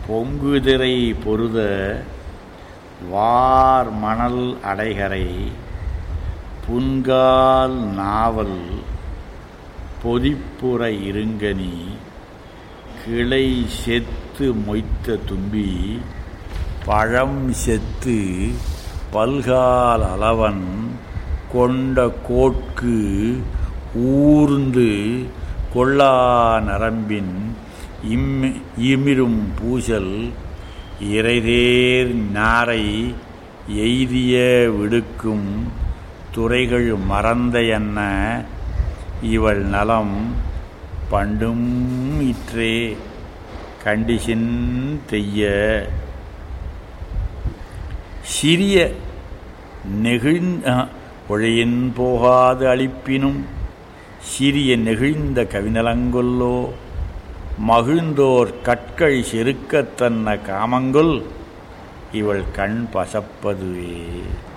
பொங்குதிரை பொருத வார் மணல் அடைகரை புன்கால் நாவல் பொதிப்புற இருங்கனி கிளை செத்து மொய்த்த தும்பி பழம் செத்து பல்கால் அளவன் கொண்ட கோட்கு ஊர்ந்து கொள்ளா நரம்பின் இம் இமிரும் பூசல் இறைதேர் நாரை எய்திய விடுக்கும் துறைகள் மறந்த என்ன இவள் நலம் பண்டும் இற்றே கண்டிஷன் தெய்ய சிறிய நெகிழ்ந்த ஒழையின் போகாது அழிப்பினும் சிறிய நெகிழ்ந்த கவிநலங்கொல்லோ மகிழ்ந்தோர் கற்கள் செருக்கத்தன்ன காமங்கொல் இவள் கண் பசப்பதுவே